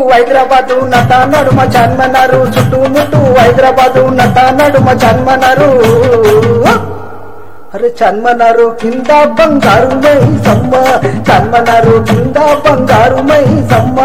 హైదరాబాదు నట నడుమ జన్మనరు చుట్టుముట్టు హైదరాబాదు నట నడుమ జన్మనరు అరే చన్మనరు కింద బంగారు మై సమ్మ చన్మనరు కింద బంగారు మై సమ్మ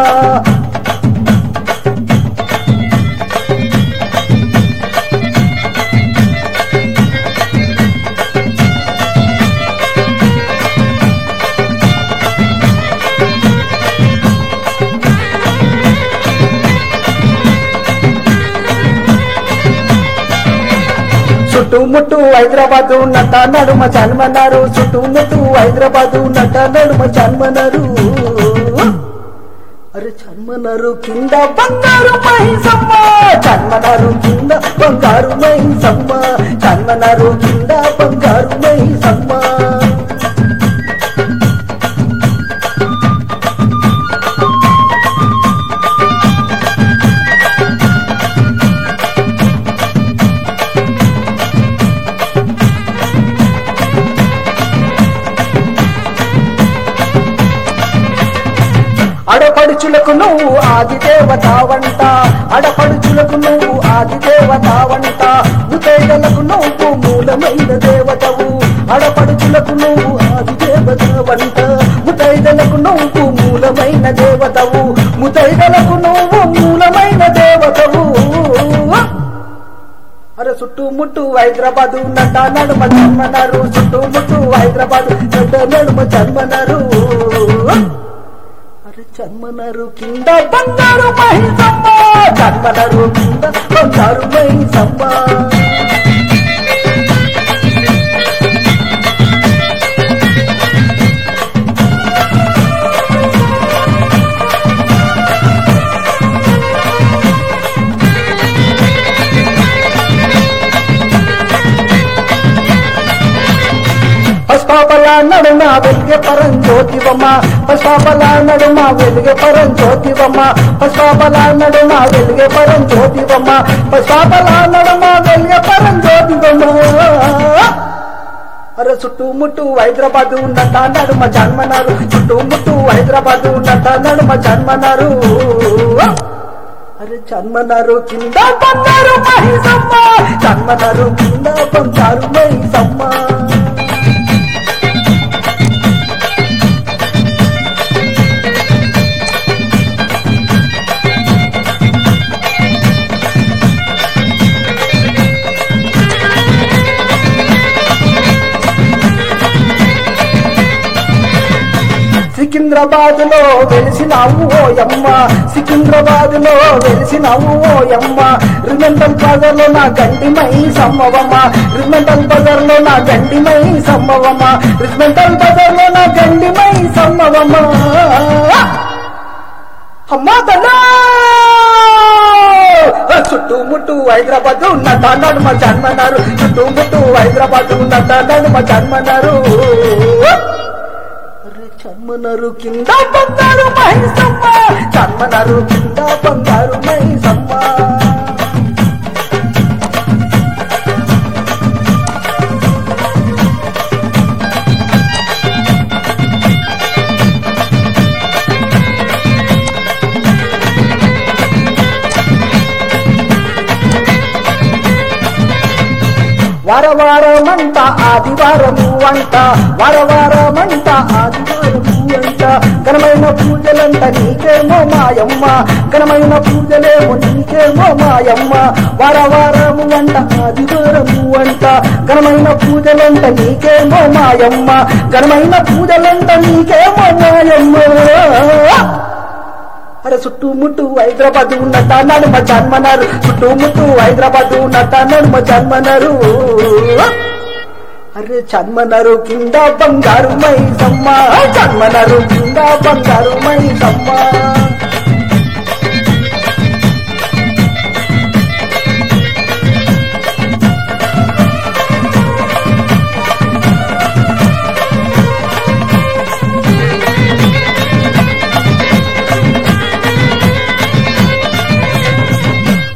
చుట్టుముట్టు హైదరాబాదు నట నడుమ జన్మనరు చుట్టుముట్టు హైదరాబాదు నట నడుమ జన్మనరు అరే జన్మనరు కింద బంగారు మైసమ్మ జన్మనరు కింద బంగారు మైసమ్మ జన్మనరు కింద బంగారు మైసమ్మ అడపడుచులకు నువ్వు ఆది దేవతావంట అడపడుచులకు నువ్వు ఆది దేవతావంట ముతైదలకు నువ్వు మూలమైన దేవతవు అడపడుచులకు నువ్వు ఆది దేవతావంట ముతైదలకు నువ్వు మూలమైన దేవతవు ముతైదలకు నువ్వు మూలమైన దేవతవు అరే చుట్టుముట్టు హైదరాబాదు నట నడుమ జన్మనరు చుట్టుముట్టు హైదరాబాదు నట నడుమ జన్మనరు అరే జన్మనరు కింద బంగారు మహిసమ్మ జన్మనరు కింద బంగారు మహిసమ్మ పశ్పాపల నడుమ వెలిగే పరం జ్యోతివమ్మ పశ్పాపల నడుమ వెలిగే పరం జ్యోతివమ్మ పశ్పాపల నడుమ వెలిగే పరం జ్యోతివమ్మ పశ్పాపల నడుమ వెలిగే పరం జ్యోతివమ్మ అరే చుట్టుముట్టు హైదరాబాదు నట నడుమ జన్మనారు చుట్టుముట్టు హైదరాబాదు నట నడుమ జన్మనారు అరే జన్మనారు కింద బంగారు మహిసమ్మ జన్మనారు కింద బంగారు మహిసమ్మ సికింద్రాబాద్ లో వెలిసినావు ఓయమ్మ సికింద్రాబాద్ లో వెలిసినావు ఓయమ్మ రిమెంటల్ బజార్ లో నా గండిమై సమ్మవమ్మ రిమెంటల్ బజార్ లో నా గండిమై సమ్మవమ్మ రిమెంటల్ బజార్ లో నా గండిమై సమ్మవమ్మ అమ్మా తల్లా చుట్టుముట్టు హైదరాబాద్ నట నడుమ జన్మన్నారు చుట్టుముట్టు హైదరాబాద్ నట నడుమ జన్మన్నారు అరే చన్మనరు కింద బంగారు మహిసమ్మ చన్మనరు కింద బంగారు మహిసమ్మ వారవారమంట ఆదివారము అంట వారవారమంట ఆదివారము అంట ఘనమైన పూజలంట నీకేమో మాయమ్మ ఘనమైన పూజలేమో నీకేమో మాయమ్మ వారవారము అంట ఆదివారము అంట ఘనమైన పూజలంట నీకేమో మాయమ్మ ఘనమైన పూజలంట నీకేమో మాయమ్మ అరే చుట్టుముట్టు హైదరాబాద్ ఉన్నట్ట నడుమ జన్మనరు చుట్టుముట్టు హైదరాబాద్ ఉన్నట్ట నడుమ జన్మనరు అరే జన్మనరు కింద బంగారు మైసమ్మ జన్మనరు కింద బంగారు మైసమ్మ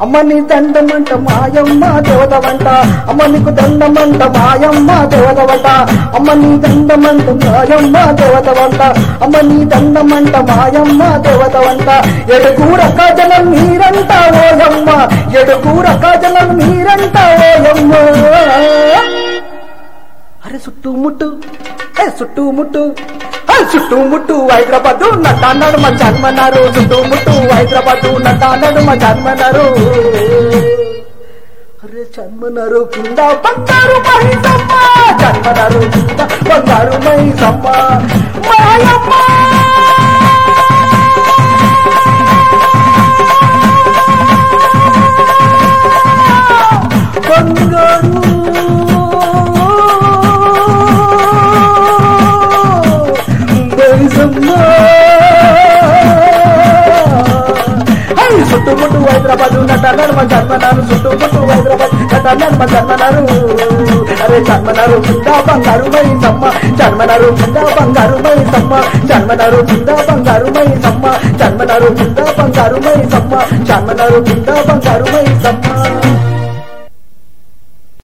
అమ్మ నీ దండమంట మాయమ్మ దేవతవంట అమ్మ నీకు దండమంట మాయమ్మ దేవతవంట అమ్మ నీ దండమంట మాయమ్మ దేవతవంట అమ్మ నీ దండమంట మాయమ్మ దేవతవంట ఎడుగూర కాజలం మీరంట ఓయమ్మ ఎడుగూర కాజలం మీరంట ఓయమ్మ అరే చుట్టుముట్టు ఏ చుట్టుముట్టు ఏ చుట్టుముట్టు హైదరాబాద్ నటాన్నాడు మా జన్మన్నారు చుట్టుముట్టు హైదరాబాద్ నటాన్నాడు మా జన్మన్నారు అరే జన్మన్నారు కింద బంగారు మైసమ్మ జన్మన్నారు కింద బంగారు మైసమ్మ మాయమ్మ బంగారు మైసమ్మ హై చుట్టుముట్టు హైదరాబాద్ నటన్నారు మా జన్మనారు చుట్టుముట్టు హైదరాబాద్ నటన్నారు మా జన్మనారు అరే జన్మనారు కింద బంగారు మైసమ్మ జన్మనారు కింద బంగారు మైసమ్మ జన్మనారు కింద బంగారు మైసమ్మ జన్మనారు కింద బంగారు మైసమ్మ జన్మనారు కింద బంగారు మైసమ్మ